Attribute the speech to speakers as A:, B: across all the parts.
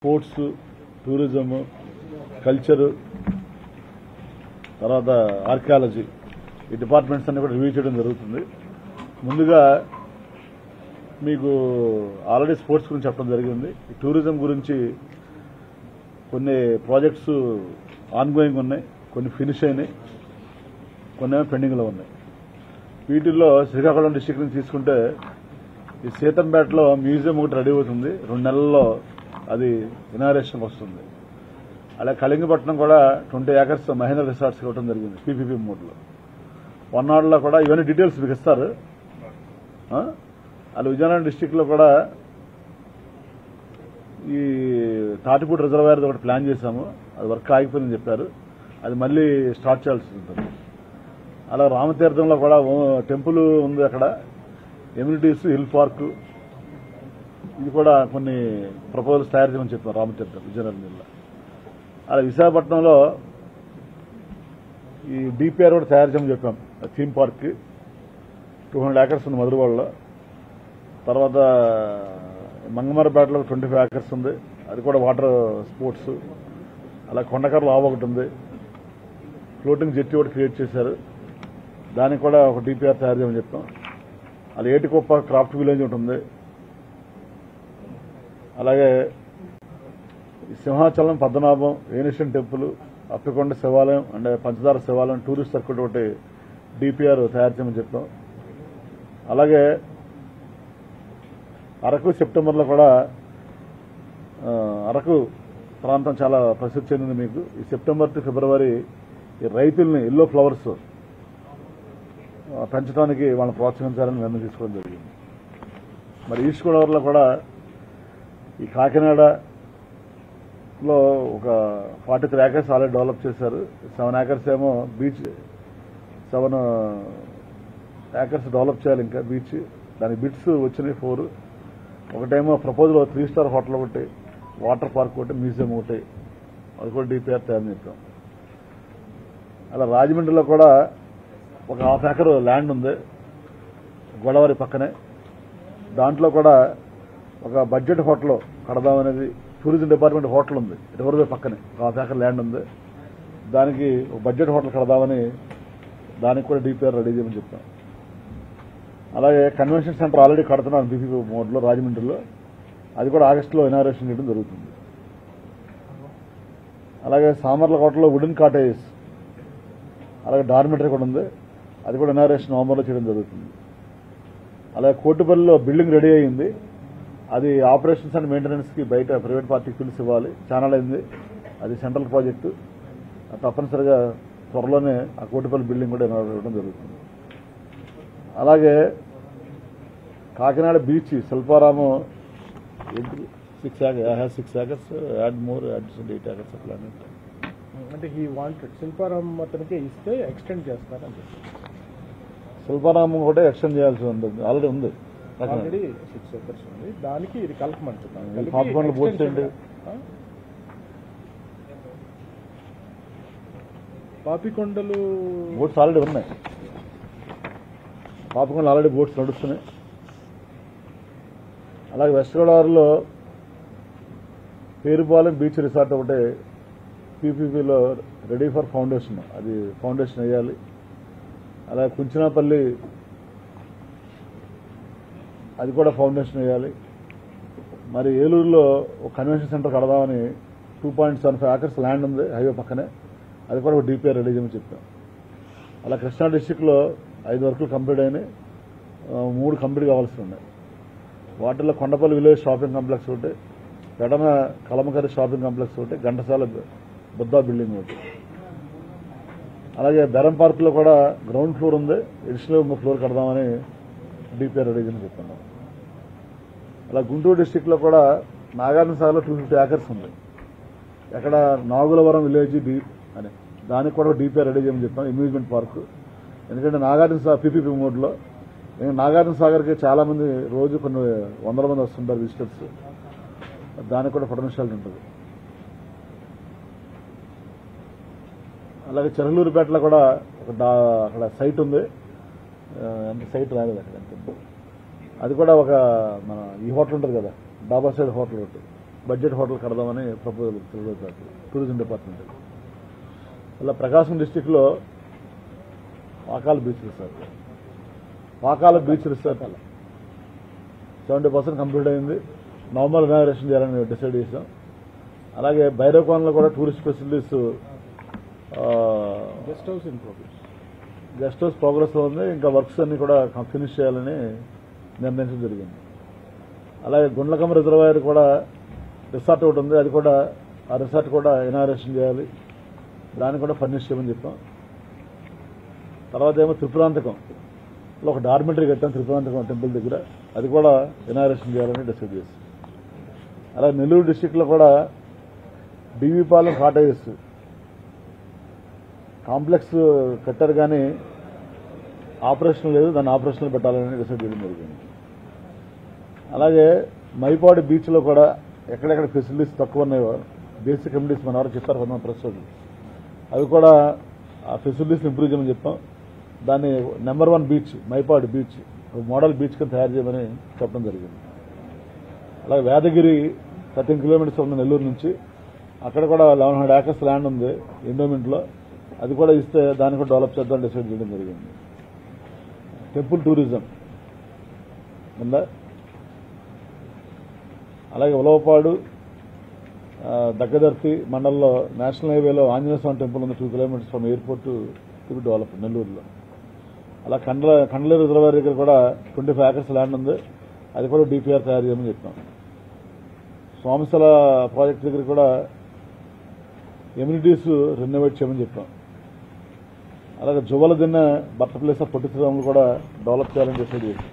A: Sports tourism culture తర్వాత archaeology ఈ departments అన్ని కూడా రివ్యూ చేయడం జరుగుతుంది ముందుగా మీకు ఆల్రెడీ స్పోర్ట్స్ గురించి చెప్పడం జరిగింది ఈ టూరిజం గురించి కొన్ని ప్రాజెక్ట్స్ ఆన్గోయింగ్ ఉన్నాయి కొన్ని ఫినిష్ అయినాయి కొన్ని ఏమో పెండింగ్లో ఉన్నాయి వీటిల్లో శ్రీకాకుళం డిస్టిక్ నుంచి తీసుకుంటే ఈ సీతంపేటలో మ్యూజియం ఒకటి రెడీ అవుతుంది రెండు నెలల్లో అది ఇనారేషన్ వస్తుంది అలా కళింగపట్నం కూడా ట్వంటీ ఏకర్స్ మహేంద్ర రిసార్ట్స్ ఇవ్వడం జరిగింది పీపీపీ మోడ్లో వన్నాడులో కూడా ఇవన్నీ డీటెయిల్స్ మీకు ఇస్తారు ఆ? అలా విజయనగరం డిస్టిక్లో కూడా ఈ తాటిపూడి రిజర్వాయర్ ఒకటి ప్లాన్ చేశాము అది వర్క్ ఆగిపోయిందని చెప్పారు అది మళ్ళీ స్టార్ట్ చేయాల్సి ఉంటుంది అలా రామతీర్థంలో కూడా ఓ- టెంపుల్ ఉంది అక్కడ ఎమ్యూనిటీస్ హిల్ పార్క్ ఇది కూడా కొన్ని ప్రపోజల్స్ తయారు చేయమని చెప్పారు రామతీర్థం విజయనగరం జిల్లా అలా విశాఖపట్నంలో ఈ డిపిఆర్ కూడా తయారు చేయమని చెప్పాం theme park two hundred acres ఉంది మధురవాడలో తర్వాత మంగమరపేటలో ట్వంటీ ఫైవ్ ఏకర్స్ ఉంది అది కూడా వాటర్ స్పోర్ట్స్ అలా కొండకర్ల ఆవు ఒకటి ఉంది ఫ్లోటింగ్ జెట్టి ఒకటి క్రియేట్ చేశారు దానికి కూడా ఒక డిపిఆర్ తయారు చేయమని చెప్పాం అలా ఏటికొప్ప క్రాఫ్ట్ విలేజ్ ఒకటి ఉంది అలాగే ఈ సింహాచలం పద్మనాభం ఏనిషన్ టెంపుల్ అప్పికొండ శివాలయం అండ్ పంచదార శివాలయం టూరిస్ట్ సర్క్యూట్ ఒకటి డిపిఆర్ తయారు చేయమని చెప్పాం అలాగే అరకు సెప్టెంబర్లో కూడా ఆ, అరకు ప్రాంతం చాలా ప్రసిద్ధి చెందింది మీకు ఈ సెప్టెంబర్ టు ఫిబ్రవరి ఈ రైతుల్ని ఎల్లో ఫ్లవర్స్ ఆ, పెంచడానికి వాళ్ళని ప్రోత్సహించాలని నిర్ణయం తీసుకోవడం జరిగింది మరి ఈస్ట్ గోదావరిలో కూడా ఈ కాకినాడలో ఒక forty three acres already develop చేశారు సెవెన్ ఏకర్స్ ఏమో బీచ్ సెవెన్ ఏకర్స్ డెవలప్ చేయాలి ఇంకా బీచ్ దాని బిట్స్ వచ్చినాయి ఫోర్ ఒకటేమో ప్రపోజల్ త్రీ స్టార్ హోటల్ ఒకటి వాటర్ పార్క్ ఒకటి మ్యూజియం ఒకటి అది కూడా డిపిఆర్ తయారు చేస్తాం అలా రాజమండ్రిలో కూడా ఒక హాఫ్ ఏకర్ ల్యాండ్ ఉంది గోదావరి పక్కనే దాంట్లో కూడా ఒక బడ్జెట్ హోటల్ కడదామనేది టూరిజం డిపార్ట్మెంట్ హోటల్ ఉంది రివర్ వే పక్కనే ఒక హాఫ్ ఏకర్ ల్యాండ్ ఉంది దానికి ఒక బడ్జెట్ హోటల్ కడదామని దానికి కూడా డిపిఆర్ రెడీ చేయమని చెప్పాం అలాగే కన్వెన్షన్ సెంటర్ ఆల్రెడీ కడుతున్నాను బీపీ మోడ్లో రాజమండ్రిలో అది కూడా ఆగస్టులో ఇనారేషన్ చేయడం జరుగుతుంది అలాగే సామర్లకోటలో వుడెన్ కాటేజ్ అలాగే డార్మెటరీ కూడా ఉంది అది కూడా ఇనారేషన్ నవంబర్లో చేయడం జరుగుతుంది అలాగే కోటిపల్లిలో బిల్డింగ్ రెడీ అయ్యింది అది ఆపరేషన్స్ అండ్ మెయింటెనెన్స్ కి బయట ప్రైవేట్ పార్టీకి పిలిచి ఇవ్వాలి ఛానల్ అయింది అది సెంట్రల్ ప్రాజెక్టు అది తప్పనిసరిగా త్వరలోనే ఆ కోటిపల్లి బిల్డింగ్ కూడా ఇవ్వడం జరుగుతుంది అలాగే Kakinada beach Shilparamam six has six acres add more add eight acres అట్లా అన్నట్టు.
B: అంటే ఈ వాంటెడ్ శిల్పారాం అతనికి ఇస్తే ఎక్స్టెండ్ చేస్తారని చెప్పి
A: శిల్పారామం కూడా ఎక్స్టెండ్ చేయాల్సి ఉంది ఆల్రెడీ ఉంది కాకినాడ.
B: ఆల్రెడీ సిక్స్ ఎకర్స్ ఉంది దానికి ఇది కలపమంటున్నాను
A: ఈ
B: కలిపి
A: పాపికొండల బోట్స్
B: extension
A: ఏంటి?
B: ఆ? పాపికొండలు
A: బోట్స్ ఆల్రెడీ ఉన్నాయి పాపకొండ ఆల్రెడీ బోట్స్ నడుస్తున్నాయి అలాగే వెస్ట్ గోదావరిలో పేరుపాలెం బీచ్ రిసార్ట్ ఒకటి పీపీపీలో రెడీ ఫర్ ఫౌండేషన్ అది ఫౌండేషన్ వేయాలి అలాగే కుంచినాపల్లి అది కూడా ఫౌండేషన్ వేయాలి మరి ఏలూరులో ఒక కన్వెన్షన్ సెంటర్ కడదామని two point seven five acres land ఉంది హైవే పక్కనే అది కూడా ఒక డిపిఆర్ రెడీ చేయమని చెప్పాం అలా కృష్ణా డిస్టిక్లో ఐదు వర్కులు కంప్లీట్ అయినాయి ఆ, మూడు కంప్లీట్ కావాల్సి ఉన్నాయి వాటిల్లో కొండపల్లి విలేజ్ షాపింగ్ కాంప్లెక్స్ ఒకటి పెడన కలమకరి షాపింగ్ కాంప్లెక్స్ ఒకటి ఘంటసాల బుద్ధా బిల్డింగ్ ఒకటి అలాగే బెరం పార్క్ లో కూడా గ్రౌండ్ ఫ్లోర్ ఉంది ఎడిషనల్ ఇంకో ఫ్లోర్ కడదామని డిపిఆర్ రెడీ చేయమని చెప్తున్నాం అలా గుంటూరు డిస్టిక్ లో కూడా నాగార్జున సాగర్లో టూ ఫిఫ్టీ ఏకర్స్ ఉంది ఎక్కడ నాగులవరం విలేజ్ డి అని దానికి కూడా డిపిఆర్ రెడీ చేయమని చెప్పాం అమ్యూజ్మెంట్ పార్క్ ఎందుకంటే నాగార్జున సాగర్ పీపీపీ మోడ్లో ఎందుకంటే నాగార్జున సాగర్కి చాలా మంది రోజు కొన్ని వందల మంది వస్తుంటారు విజిటర్స్ దానికి కూడా పొటెన్షియల్ ఉంటుంది అలాగే చెరలూరుపేటలో కూడా ఒక డా- అక్కడ సైట్ ఉంది ఆ, ఎంత సైట్ రాలేదు అక్కడ ఎంత ఉంది. అది కూడా ఒక మన ఈ హోటల్ ఉంటుంది కదా డాబా సైడ్ హోటల్ ఒకటి బడ్జెట్ హోటల్ కడదామని ప్రపోజల్ తెలుగుతారు టూరిజం డిపార్ట్మెంట్ ఇలా ప్రకాశం డిస్టిక్లో Pakala beach resort Pakala beach resort seventy percent complete అయింది నవంబర్ ఇనాగరేషన్ చేయాలని డిసైడ్ చేశాం అలాగే భైరవకోనలో కూడా tourist facilities
B: guest house in progress
A: guest house progress లో ఉంది ఇంకా వర్క్స్ అన్ని కూడా ఫినిష్ చేయాలని నిర్ణయించడం జరిగింది అలాగే గుండ్లకమ్మ రిజర్వాయర్ కూడా రిసార్ట్ ఒకటి ఉంది అది కూడా ఆ రిసార్ట్ కూడా ఇనాగరేషన్ చేయాలి దాన్ని కూడా ఫర్నిష్ చేయమని చెప్పాం తర్వాత ఏమో త్రిపురాంతకం లో ఒక డార్మెంటరీ కట్టాం త్రిపురాంతకం టెంపుల్ దగ్గర అది కూడా ఇనాగరేషన్ చేయాలని డిసైడ్ చేస్తాం అలాగే నెల్లూరు డిస్టిక్ లో కూడా డివిపాలెం కాటేజెస్ కాంప్లెక్స్ కట్టారు కానీ ఆపరేషన్ లేదు దాన్ని ఆపరేషన్లో పెట్టాలని డిసైడ్ చేయడం జరిగింది అలాగే మైపాడు బీచ్లో కూడా ఎక్కడెక్కడ ఫెసిలిటీస్ తక్కువ ఉన్నాయో బేసిక్ కమ్యూనిటీస్ మన వారు చెప్పారు కొంత ప్రెస్ వాళ్ళు. అవి కూడా ఆ ఫెసిలిటీస్ ఇంప్రూవ్ చేయమని చెప్పాం దాన్ని number one beach Mypadu beach ఒక మోడల్ బీచ్ కింద తయారు చేయమని చెప్పడం జరిగింది అలాగే వేదగిరి థర్టీన్ కిలోమీటర్స్ ఉన్న నెల్లూరు నుంచి అక్కడ కూడా లెవెన్ హండ్రెడ్ ఏకర్స్ ల్యాండ్ ఉంది ఎండోమెంట్లో అది కూడా ఇస్తే దాన్ని కూడా డెవలప్ చేద్దాం డిసైడ్ చేయడం జరిగింది టెంపుల్ టూరిజం ఉందా అలాగే ఉలవపాడు ఆ, దగ్గదర్తి మండలంలో నేషనల్ హైవేలో ఆంజనేయ స్వామి టెంపుల్ ఉంది two kilometres from airport to develop నెల్లూరులో అలా కండ్ల కండ్ల రిజర్వాయర్ దగ్గర కూడా ట్వంటీ ఫైవ్ ఏకర్స్ ల్యాండ్ ఉంది అది కూడా డిపిఆర్ తయారు చేయమని చెప్పాం స్వామిసల ప్రాజెక్ట్ దగ్గర కూడా ఎమ్యూనిటీస్ రెనోవేట్ చేయమని చెప్పాం అలాగే జువల దిన్న బట్ట ప్లేస్ ఆఫ్ పొట్టి శ్రీరాములు కూడా డెవలప్ చేయాలని డిసైడ్ చేశాం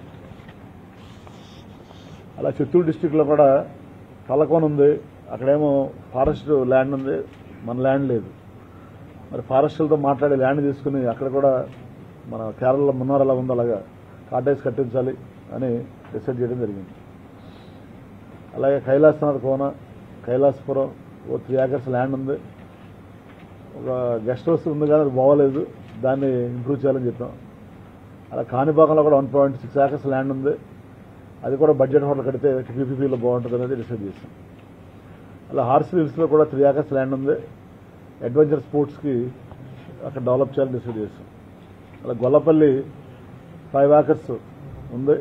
A: అలా చిత్తూరు డిస్టిక్ లో కూడా కలకోన ఉంది అక్కడేమో ఫారెస్ట్ ల్యాండ్ ఉంది మన ల్యాండ్ లేదు మరి ఫారెస్టులతో మాట్లాడి ల్యాండ్ తీసుకుని అక్కడ కూడా మన కేరళలో మున్నార్ ఎలా ఉందో అలాగా కాటేజ్ కట్టించాలి అని డిసైడ్ చేయడం జరిగింది అలాగే కైలాసనాథ్ కోన కైలాసపురం ఓ త్రీ ఏకర్స్ ల్యాండ్ ఉంది ఒక గెస్ట్ హౌస్ ఉంది కానీ అది బాగోలేదు దాన్ని ఇంప్రూవ్ చేయాలని చెప్పాం అలా కాణిపాకంలో కూడా one point six acres land ఉంది అది కూడా బడ్జెట్ హోటల్ కడితే పీపీపీలో బాగుంటుంది అనేది డిసైడ్ చేశాం అలా హార్స్ హిల్స్లో కూడా త్రీ ఏకర్స్ ల్యాండ్ ఉంది అడ్వెంచర్ స్పోర్ట్స్కి అక్కడ డెవలప్ చేయాలని డిసైడ్ చేశాం అలా గొల్లపల్లి ఫైవ్ ఏకర్స్ ఉంది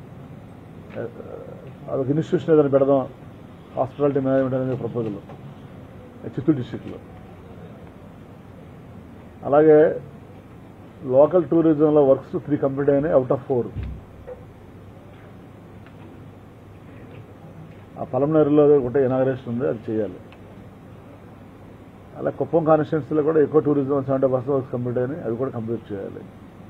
A: అదొక ఇన్స్టిట్యూషన్ ఏదైనా పెడదాం హాస్పిటాలిటీ మేనేజ్మెంట్ అనేది ప్రపోజల్ చిత్తూరు డిస్టిక్లో అలాగే లోకల్ టూరిజంలో వర్క్స్ త్రీ కంప్లీట్ అయినాయి అవుట్ ఆఫ్ ఫోర్ ఆ పలంనేరులో ఒకటి ఇనాగరేషన్ ఉంది అది చేయాలి అలా కుప్పం కాన్స్టిట్యున్సీలో కూడా ఎక్కువ tourism seventy percent works complete అయినాయి అది కూడా కంప్లీట్ చేయాలి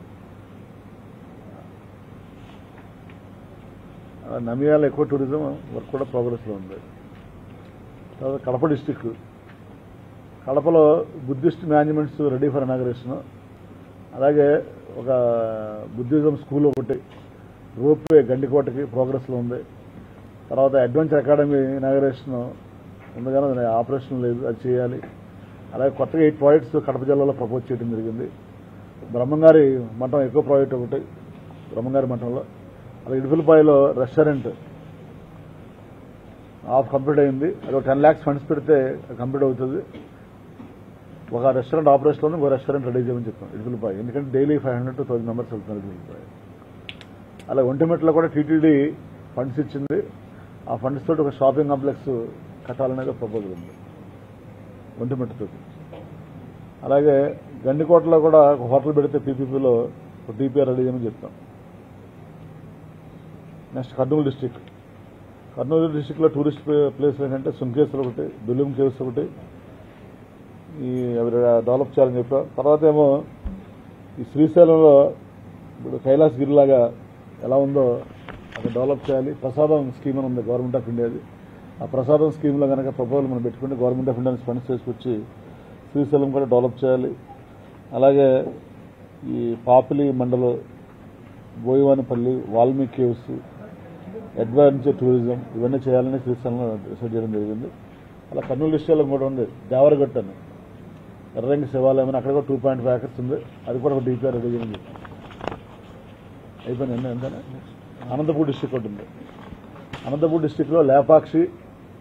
A: అలా నమియాల ఎక్కువ టూరిజం వర్క్ కూడా ప్రోగ్రెస్లో ఉంది తర్వాత కడప డిస్టిక్ కడపలో Buddhist managements ready for inauguration అలాగే ఒక బుద్ధిజం స్కూల్ ఒకటి రోప్వే గండికోటకి ప్రోగ్రెస్లో ఉంది తర్వాత అడ్వెంచర్ అకాడమీ ఇనాగరేషన్ ఉంది కానీ అది ఆపరేషన్ లేదు అది చేయాలి అలాగే కొత్తగా ఎయిట్ ప్రాజెక్ట్స్ కడప జిల్లాలో ప్రపోజ్ చేయడం జరిగింది బ్రహ్మంగారి మఠం ఎక్కువ ప్రాజెక్ట్ ఒకటి బ్రహ్మంగారి మఠంలో అలాగే ఇడుపులపాయలో రెస్టారెంట్ హాఫ్ కంప్లీట్ అయింది అది ఒక టెన్ ల్యాక్స్ ఫండ్స్ పెడితే కంప్లీట్ అవుతుంది ఒక రెస్టారెంట్ ఆపరేషన్ ఉంది ఒక రెస్టారెంట్ రెడీ చేయమని చెప్తాం ఇడుపులపాయ ఎందుకంటే daily five hundred to thousand members వెళ్తున్నారు ఇడుపులపాయ అలా ఒంటిమెట్లో కూడా టీటీడీ ఫండ్స్ ఇచ్చింది ఆ ఫండ్స్ తోటి ఒక షాపింగ్ కాంప్లెక్స్ కట్టాలనేది ఒక ప్రపోజల్ ఉంది ఒంటిమెట్టుతో అలాగే గండికోటలో కూడా ఒక హోటల్ పెడితే పీపీపీలో ఒక టీపీఆర్ రెడీ చేయమని చెప్తాం నెక్స్ట్ కర్నూలు డిస్టిక్ కర్నూలు డిస్టిక్లో టూరిస్ట్ ప్లేస్ ఏంటంటే సుంకేశ్వర్ ఒకటి దులిం కేవ్స్ ఒకటి ఈ అవి డెవలప్ చేయాలని చెప్పాం తర్వాత ఏమో ఈ శ్రీశైలంలో ఇప్పుడు కైలాసగిరి లాగా ఎలా ఉందో అక్కడ డెవలప్ చేయాలి ప్రసాదం స్కీమ్ అని ఉంది గవర్నమెంట్ ఆఫ్ ఇండియాది ఆ ప్రసాదం స్కీమ్లో కనుక ప్రపోజల్ మనం పెట్టుకుంటే గవర్నమెంట్ ఆఫ్ ఇండియా ఫండ్స్ తీసుకొచ్చి శ్రీశైలం కూడా డెవలప్ చేయాలి అలాగే ఈ పాపిలి మండలం Boyavanipalli Valmiki caves adventure tourism ఇవన్నీ చేయాలని శ్రీశైలంలో డిసైడ్ చేయడం జరిగింది అలా కర్నూలు డిస్టిక్లో కూడా ఉంది దేవరగట్టు అని ఎర్రంగి శివాలయం అని అక్కడ కూడా టూ పాయింట్ ఫైవ్ ఏకర్స్ ఉంది అది కూడా ఒక డీపీఆర్ రెడీ చేయండి అయిపోయింది ఎన్న ఎంతనే అనంతపూర్ డిస్టిక్ ఒకటి ఉంది అనంతపూర్ డిస్టిక్లో లేపాక్షి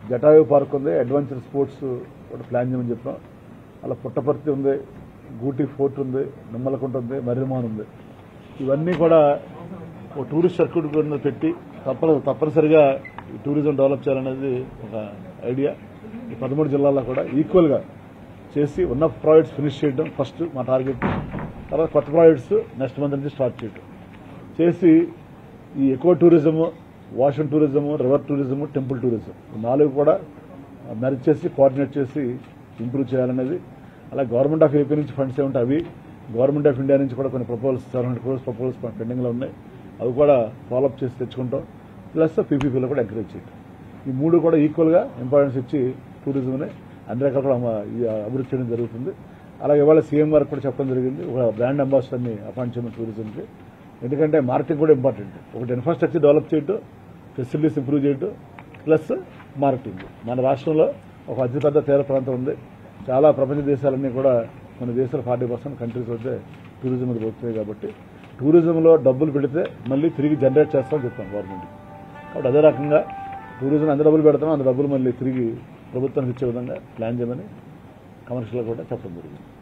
A: జటాయు పార్క్ ఉంది అడ్వెంచర్ స్పోర్ట్స్ కూడా ప్లాన్ చేయమని చెప్పాం అలా పుట్టపర్తి ఉంది గూటి ఫోర్ట్ ఉంది నిమ్మలకుంట ఉంది మర్రిమాన్ ఉంది ఇవన్నీ కూడా ఓ టూరిస్ట్ సర్క్యూట్ కింద పెట్టి తప్ప తప్పనిసరిగా ఈ టూరిజం డెవలప్ చేయాలనేది ఒక ఐడియా ఈ పదమూడు జిల్లాల్లో కూడా ఈక్వల్గా చేసి ఉన్న ప్రాజెక్ట్స్ ఫినిష్ చేయడం ఫస్ట్ మా టార్గెట్ తర్వాత కొత్త ప్రాజెక్ట్స్ నెక్స్ట్ మంత్ నుంచి స్టార్ట్ చేయడం చేసి ఈ ఎకో టూరిజము వాషన్ tourism river tourism temple tourism ఈ నాలుగు కూడా మెరిట్ చేసి కోఆర్డినేట్ చేసి ఇంప్రూవ్ చేయాలనేది అలా గవర్నమెంట్ ఆఫ్ ఏపీ నుంచి ఫండ్స్ ఏమిటి అవి గవర్నమెంట్ ఆఫ్ ఇండియా నుంచి కూడా కొన్ని proposals seven hundred crores proposals పెండింగ్లో ఉన్నాయి అవి కూడా ఫాలోఅప్ చేసి తెచ్చుకుంటాం ప్లస్ పీపీపీలో కూడా ఎంకరేజ్ చేయడం ఈ మూడు కూడా ఈక్వల్గా ఇంపార్టెన్స్ ఇచ్చి టూరిజంని అన్ని రకాల కూడా అమ- ఈ అభివృద్ధి చేయడం జరుగుతుంది అలాగే ఇవాళ సీఎం గారికి కూడా చెప్పడం జరిగింది ఒక బ్రాండ్ అంబాసిడర్ని అపాయింట్ చేయడం టూరిజంకి ఎందుకంటే మార్కెటింగ్ కూడా ఇంపార్టెంట్ ఒకటి ఇన్ఫ్రాస్ట్రక్చర్ డెవలప్ చేయడం ఫెసిలిటీస్ ఇంప్రూవ్ చేయడం ప్లస్ మార్కెటింగ్ మన రాష్ట్రంలో ఒక అతిపెద్ద తీర ప్రాంతం ఉంది చాలా ప్రపంచ దేశాలన్నీ కూడా మన దేశాల ఫార్టీ పర్సెంట్ కంట్రీస్ వద్ద టూరిజం మీద పోతున్నాయి కాబట్టి టూరిజంలో డబ్బులు పెడితే మళ్ళీ తిరిగి జనరేట్ చేస్తామని చెప్తాం గవర్నమెంట్ కాబట్టి అదే రకంగా టూరిజం ఎంత డబ్బులు పెడతామో అంత డబ్బులు మళ్ళీ తిరిగి ప్రభుత్వానికి ఇచ్చే విధంగా ప్లాన్ చేయమని కమర్షియల్ కూడా చెప్పడం జరిగింది